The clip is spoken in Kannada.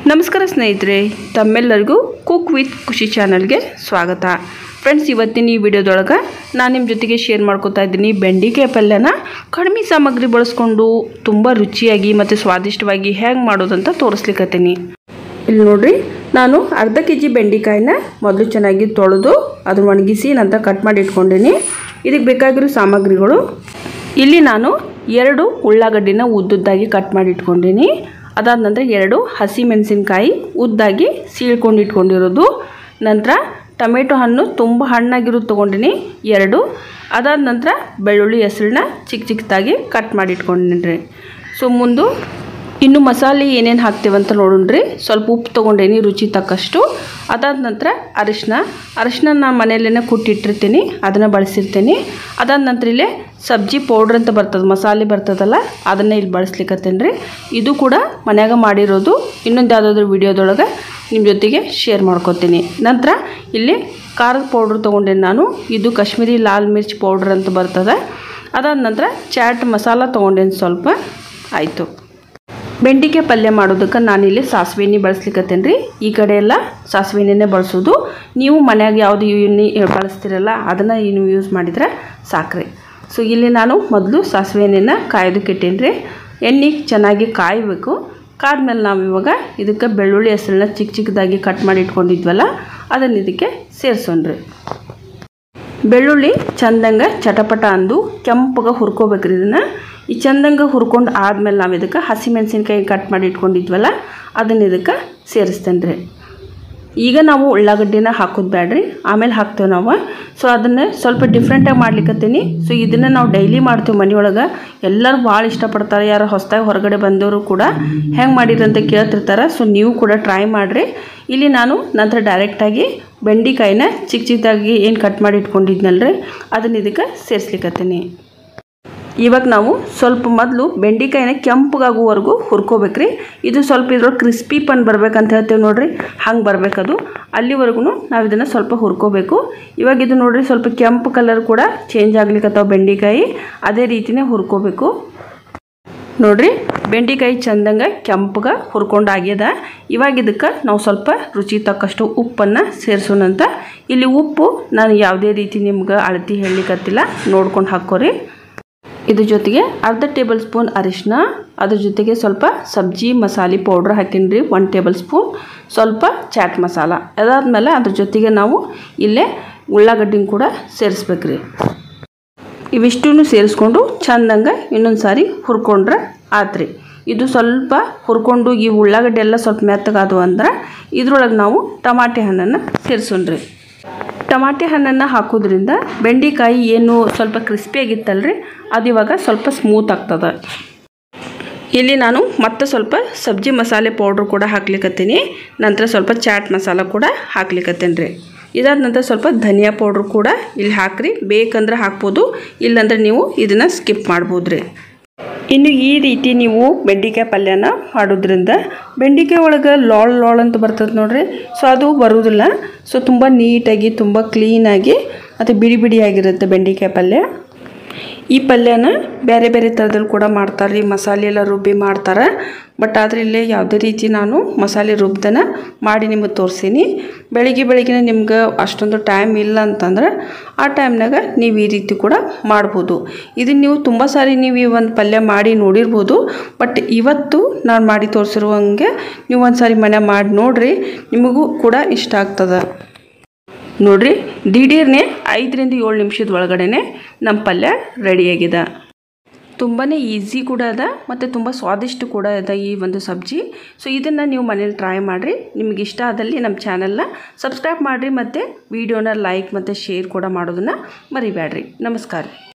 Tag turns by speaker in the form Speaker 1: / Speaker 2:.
Speaker 1: ನಮಸ್ಕಾರ ಸ್ನೇಹಿತರೆ ತಮ್ಮೆಲ್ಲರಿಗೂ ಕುಕ್ ವಿತ್ ಖುಷಿ ಚಾನಲ್ಗೆ ಸ್ವಾಗತ ಫ್ರೆಂಡ್ಸ್ ಇವತ್ತಿನ ಈ ವಿಡಿಯೋದೊಳಗೆ ನಾನು ನಿಮ್ಮ ಜೊತೆಗೆ ಶೇರ್ ಮಾಡ್ಕೊತಾ ಇದ್ದೀನಿ ಬೆಂಡಿಕಾಯಿ ಪಲ್ಯನ ಕಡಿಮೆ ಸಾಮಗ್ರಿ ಬಳಸ್ಕೊಂಡು ತುಂಬ ರುಚಿಯಾಗಿ ಮತ್ತು ಸ್ವಾದಿಷ್ಟವಾಗಿ ಹೇಗೆ ಮಾಡೋದಂತ ತೋರಿಸ್ಲಿಕ್ಕತ್ತೀನಿ ಇಲ್ಲಿ ನೋಡ್ರಿ ನಾನು ಅರ್ಧ ಕೆ ಜಿ ಬೆಂಡೆಕಾಯಿನ ಮೊದಲು ಚೆನ್ನಾಗಿ ತೊಳೆದು ಅದನ್ನ ಒಣಗಿಸಿ ನಂತರ ಕಟ್ ಮಾಡಿ ಇಟ್ಕೊಂಡೀನಿ ಇದಕ್ಕೆ ಬೇಕಾಗಿರೋ ಸಾಮಗ್ರಿಗಳು ಇಲ್ಲಿ ನಾನು ಎರಡು ಉಳ್ಳಾಗಡ್ಡಿನ ಉದ್ದುದ್ದಾಗಿ ಕಟ್ ಮಾಡಿ ಇಟ್ಕೊಂಡೀನಿ ಅದಾದ ನಂತರ ಎರಡು ಹಸಿ ಮೆಣಸಿನ್ಕಾಯಿ ಉದ್ದಾಗಿ ಸೀಳ್ಕೊಂಡು ಇಟ್ಕೊಂಡಿರೋದು ನಂತರ ಟೊಮೆಟೊ ಹಣ್ಣು ತುಂಬ ಹಣ್ಣಾಗಿರೋದು ತೊಗೊಂಡಿನಿ ಎರಡು ಅದಾದ ನಂತರ ಬೆಳ್ಳುಳ್ಳಿ ಹೆಸರನ್ನ ಚಿಕ್ಕ ಚಿಕ್ಕದಾಗಿ ಕಟ್ ಮಾಡಿ ಇಟ್ಕೊಂಡಿನಿ ರೀ ಸೊ ಮುಂದು ಇನ್ನು ಮಸಾಲೆ ಏನೇನು ಹಾಕ್ತೇವಂತ ನೋಡೋಣ್ರಿ ಸ್ವಲ್ಪ ಉಪ್ಪು ತೊಗೊಂಡೇನಿ ರುಚಿ ತಕ್ಕಷ್ಟು ಅದಾದ ನಂತರ ಅರಿಶಿನ ಅರಿಶಿನ ನಾನು ಮನೆಯಲ್ಲೇ ಕುಟ್ಟಿಟ್ಟಿರ್ತೀನಿ ಅದನ್ನು ಬಳಸಿರ್ತೀನಿ ಅದಾದ ನಂತರ ಇಲ್ಲೇ ಸಬ್ಜಿ ಪೌಡ್ರ್ ಅಂತ ಬರ್ತದೆ ಮಸಾಲೆ ಬರ್ತದಲ್ಲ ಅದನ್ನೇ ಇಲ್ಲಿ ಬಳಸ್ಲಿಕ್ಕತ್ತೇನೆ ರೀ ಇದು ಕೂಡ ಮನ್ಯಾಗ ಮಾಡಿರೋದು ಇನ್ನೊಂದು ಯಾವುದಾದ್ರೂ ವಿಡಿಯೋದೊಳಗೆ ನಿಮ್ಮ ಜೊತೆಗೆ ಶೇರ್ ಮಾಡ್ಕೊತೀನಿ ನಂತರ ಇಲ್ಲಿ ಖಾರದ ಪೌಡ್ರ್ ತೊಗೊಂಡೇನಿ ನಾನು ಇದು ಕಾಶ್ಮೀರಿ ಲಾಲ್ ಮಿರ್ಚ್ ಪೌಡ್ರ್ ಅಂತ ಬರ್ತದೆ ಅದಾದ ನಂತರ ಚಾಟ್ ಮಸಾಲ ತೊಗೊಂಡೇನಿ ಸ್ವಲ್ಪ ಆಯಿತು ಬೆಂಡಿಕಾಯಿ ಪಲ್ಯ ಮಾಡೋದಕ್ಕೆ ನಾನಿಲ್ಲಿ ಸಾಸಿವೆ ಎಣ್ಣೆ ಬಳಸ್ಲಿಕ್ಕತ್ತೇನೆ ರೀ ಈ ಕಡೆ ಎಲ್ಲ ಸಾಸಿವೆ ಎಣ್ಣೆನೇ ಬಳಸೋದು ನೀವು ಮನ್ಯಾಗ ಯಾವುದು ಎಣ್ಣೆ ಬಳಸ್ತಿರಲ್ಲ ಅದನ್ನು ನೀವು ಯೂಸ್ ಮಾಡಿದ್ರೆ ಸಾಕ್ರಿ ಸೊ ಇಲ್ಲಿ ನಾನು ಮೊದಲು ಸಾಸಿವೆ ಎಣ್ಣೆನ ಕಾಯೋದಕ್ಕೆ ಇಟ್ಟೇನಿ ರೀ ಎಣ್ಣೆ ಚೆನ್ನಾಗಿ ಕಾಯಬೇಕು ಕಾದ್ಮೇಲೆ ನಾವು ಇವಾಗ ಇದಕ್ಕೆ ಬೆಳ್ಳುಳ್ಳಿ ಹೆಸರನ್ನ ಚಿಕ್ಕ ಚಿಕ್ಕದಾಗಿ ಕಟ್ ಮಾಡಿ ಇಟ್ಕೊಂಡಿದ್ವಲ್ಲ ಅದನ್ನು ಇದಕ್ಕೆ ಸೇರಿಸೋಣ್ರಿ ಬೆಳ್ಳುಳ್ಳಿ ಚಂದಂಗೆ ಚಟಪಟ ಅಂದು ಕೆಂಪಗೆ ಹುರ್ಕೋಬೇಕ್ರಿ ಇದನ್ನು ಈ ಚಂದಂಗೆ ಹುರ್ಕೊಂಡು ಆದಮೇಲೆ ನಾವು ಇದಕ್ಕೆ ಹಸಿಮೆಣ್ಸಿನ್ಕಾಯಿ ಕಟ್ ಮಾಡಿ ಇಟ್ಕೊಂಡಿದ್ವಲ್ಲ ಅದನ್ನು ಇದಕ್ಕೆ ಸೇರಿಸ್ತೇನೆ ರೀ ಈಗ ನಾವು ಉಳ್ಳಾಗಡ್ಡಿನ ಹಾಕೋದು ಬೇಡ್ರಿ ಆಮೇಲೆ ಹಾಕ್ತೇವೆ ನಾವು ಸೊ ಅದನ್ನು ಸ್ವಲ್ಪ ಡಿಫ್ರೆಂಟಾಗಿ ಮಾಡ್ಲಿಕ್ಕತ್ತೀನಿ ಸೊ ಇದನ್ನು ನಾವು ಡೈಲಿ ಮಾಡ್ತೇವೆ ಮನೆಯೊಳಗೆ ಎಲ್ಲರೂ ಭಾಳ ಇಷ್ಟಪಡ್ತಾರೆ ಯಾರು ಹೊಸದಾಗಿ ಹೊರಗಡೆ ಬಂದವರು ಕೂಡ ಹೆಂಗೆ ಮಾಡಿರಿ ಅಂತ ಕೇಳ್ತಿರ್ತಾರೆ ಸೊ ನೀವು ಕೂಡ ಟ್ರೈ ಮಾಡಿರಿ ಇಲ್ಲಿ ನಾನು ನಂತರ ಡೈರೆಕ್ಟಾಗಿ ಬೆಂಡಿಕಾಯಿನ ಚಿಕ್ಕ ಚಿಕ್ಕದಾಗಿ ಏನು ಕಟ್ ಮಾಡಿ ಇಟ್ಕೊಂಡಿದ್ನಲ್ರಿ ಅದನ್ನ ಇದಕ್ಕೆ ಸೇರಿಸ್ಲಿಕ್ಕತ್ತೀನಿ ಇವಾಗ ನಾವು ಸ್ವಲ್ಪ ಮೊದಲು ಬೆಂಡಿಕಾಯಿನ ಕೆಂಪಗಾಗುವವರೆಗೂ ಹುರ್ಕೋಬೇಕ್ರಿ ಇದು ಸ್ವಲ್ಪ ಇದ್ರೊಳಗೆ ಕ್ರಿಸ್ಪಿ ಪನ್ ಬರ್ಬೇಕಂತ ಹೇಳ್ತೇವೆ ನೋಡ್ರಿ ಹಂಗೆ ಬರಬೇಕದು ಅಲ್ಲಿವರೆಗೂ ನಾವು ಇದನ್ನು ಸ್ವಲ್ಪ ಹುರ್ಕೋಬೇಕು ಇವಾಗ ಇದು ನೋಡ್ರಿ ಸ್ವಲ್ಪ ಕೆಂಪು ಕಲರ್ ಕೂಡ ಚೇಂಜ್ ಆಗ್ಲಿಕ್ಕತ್ತಾವ ಬೆಂಡಿಕಾಯಿ ಅದೇ ರೀತಿನೇ ಹುರ್ಕೋಬೇಕು ನೋಡ್ರಿ ಬೆಂಡಿಕಾಯಿ ಚಂದಂಗೆ ಕೆಂಪಗೆ ಹುರ್ಕೊಂಡು ಆಗ್ಯದ ಇವಾಗ ಇದಕ್ಕೆ ನಾವು ಸ್ವಲ್ಪ ರುಚಿ ತಕ್ಕಷ್ಟು ಉಪ್ಪನ್ನು ಸೇರಿಸೋಣಂತ ಇಲ್ಲಿ ಉಪ್ಪು ನಾನು ಯಾವುದೇ ರೀತಿ ನಿಮ್ಗೆ ಅಳತಿ ಹೇಳಲಿಕ್ಕತ್ತಿಲ್ಲ ನೋಡ್ಕೊಂಡು ಹಾಕೋರಿ ಇದ್ರ ಜೊತೆಗೆ ಅರ್ಧ ಟೇಬಲ್ ಸ್ಪೂನ್ ಅರಿಶಿನ ಅದ್ರ ಜೊತೆಗೆ ಸ್ವಲ್ಪ ಸಬ್ಜಿ ಮಸಾಲೆ ಪೌಡ್ರ್ ಹಾಕೀನಿ ರೀ ಒನ್ ಟೇಬಲ್ ಸ್ಪೂನ್ ಸ್ವಲ್ಪ ಚಾಟ್ ಮಸಾಲ ಅದಾದಮೇಲೆ ಅದ್ರ ಜೊತೆಗೆ ನಾವು ಇಲ್ಲೇ ಉಳ್ಳಾಗಡ್ಡಿನ ಕೂಡ ಸೇರಿಸ್ಬೇಕ್ರಿ ಇವಿಷ್ಟೂ ಸೇರಿಸ್ಕೊಂಡು ಚಂದಂಗೆ ಇನ್ನೊಂದು ಸಾರಿ ಹುರ್ಕೊಂಡ್ರೆ ಆತ್ರಿ ಇದು ಸ್ವಲ್ಪ ಹುರ್ಕೊಂಡು ಈ ಉಳ್ಳಾಗಡ್ಡೆ ಎಲ್ಲ ಸ್ವಲ್ಪ ಮೆತ್ತಗಾದವು ಅಂದ್ರೆ ಇದ್ರೊಳಗೆ ನಾವು ಟಮಾಟೆ ಹಣ್ಣನ್ನು ಸೇರಿಸೋಣ್ರಿ ಟಮಾಟೆ ಹಣ್ಣನ್ನು ಹಾಕೋದ್ರಿಂದ ಬೆಂಡೆಕಾಯಿ ಏನು ಸ್ವಲ್ಪ ಕ್ರಿಸ್ಪಿಯಾಗಿತ್ತಲ್ರಿ ಅದು ಇವಾಗ ಸ್ವಲ್ಪ ಸ್ಮೂತ್ ಆಗ್ತದೆ ಇಲ್ಲಿ ನಾನು ಮತ್ತೆ ಸ್ವಲ್ಪ ಸಬ್ಜಿ ಮಸಾಲೆ ಪೌಡ್ರ್ ಕೂಡ ಹಾಕ್ಲಿಕ್ಕತ್ತೀನಿ ನಂತರ ಸ್ವಲ್ಪ ಚಾಟ್ ಮಸಾಲ ಕೂಡ ಹಾಕ್ಲಿಕ್ಕತ್ತೇನೆ ರೀ ಇದಾದ ನಂತರ ಸ್ವಲ್ಪ ಧನಿಯಾ ಪೌಡ್ರ್ ಕೂಡ ಇಲ್ಲಿ ಹಾಕ್ರಿ ಬೇಕಂದ್ರೆ ಹಾಕ್ಬೋದು ಇಲ್ಲಾಂದ್ರೆ ನೀವು ಇದನ್ನು ಸ್ಕಿಪ್ ಮಾಡ್ಬೋದು ರೀ ಇನ್ನು ಈ ರೀತಿ ನೀವು ಬೆಂಡಿಕಾಯಿ ಪಲ್ಯನ ಮಾಡೋದ್ರಿಂದ ಬೆಂಡಿಕಾಯಿ ಒಳಗೆ ಲಾಳ್ ಲಾಳ್ ಅಂತ ಬರ್ತದೆ ನೋಡ್ರಿ ಸೊ ಅದು ಬರುವುದಿಲ್ಲ ಸೊ ತುಂಬ ನೀಟಾಗಿ ತುಂಬ ಕ್ಲೀನಾಗಿ ಮತ್ತು ಬಿಡಿ ಬಿಡಿಯಾಗಿರುತ್ತೆ ಬೆಂಡಿಕಾಯಿ ಪಲ್ಯ ಈ ಪಲ್ಯನ ಬೇರೆ ಬೇರೆ ಥರದಲ್ಲಿ ಕೂಡ ಮಾಡ್ತಾರೆ ರೀ ಮಸಾಲೆ ಎಲ್ಲ ರುಬ್ಬಿ ಮಾಡ್ತಾರೆ ಬಟ್ ಆದರೆ ಇಲ್ಲೇ ಯಾವುದೇ ರೀತಿ ನಾನು ಮಸಾಲೆ ರುಬ್ದನ ಮಾಡಿ ನಿಮಗೆ ತೋರಿಸೀನಿ ಬೆಳಿಗ್ಗೆ ಬೆಳಿಗ್ಗೆ ನಿಮ್ಗೆ ಅಷ್ಟೊಂದು ಟೈಮ್ ಇಲ್ಲ ಅಂತಂದ್ರೆ ಆ ಟೈಮ್ನಾಗ ನೀವು ಈ ರೀತಿ ಕೂಡ ಮಾಡ್ಬೋದು ಇದನ್ನು ನೀವು ತುಂಬ ಸಾರಿ ನೀವು ಈ ಒಂದು ಪಲ್ಯ ಮಾಡಿ ನೋಡಿರ್ಬೋದು ಬಟ್ ಇವತ್ತು ನಾನು ಮಾಡಿ ತೋರಿಸಿರುವಂಗೆ ನೀವು ಒಂದು ಸಾರಿ ಮನೆ ಮಾಡಿ ನೋಡಿರಿ ನಿಮಗೂ ಕೂಡ ಇಷ್ಟ ಆಗ್ತದೆ ನೋಡ್ರಿ ದಿಢೀರ್ನೆ ಐದರಿಂದ ಏಳು ನಿಮಿಷದ ಒಳಗಡೆ ನಮ್ಮ ಪಲ್ಯ ರೆಡಿಯಾಗಿದೆ ತುಂಬಾ ಈಸಿ ಕೂಡ ಅದ ಮತ್ತು ತುಂಬ ಸ್ವಾದಿಷ್ಟ ಕೂಡ ಅದ ಈ ಒಂದು ಸಬ್ಜಿ ಸೊ ಇದನ್ನು ನೀವು ಮನೇಲಿ ಟ್ರೈ ಮಾಡಿರಿ ನಿಮ್ಗೆ ಇಷ್ಟ ಆದಲ್ಲಿ ನಮ್ಮ ಚಾನಲ್ನ ಸಬ್ಸ್ಕ್ರೈಬ್ ಮಾಡಿರಿ ಮತ್ತು ವಿಡಿಯೋನ ಲೈಕ್ ಮತ್ತು ಶೇರ್ ಕೂಡ ಮಾಡೋದನ್ನು ಮರಿಬೇಡ್ರಿ ನಮಸ್ಕಾರ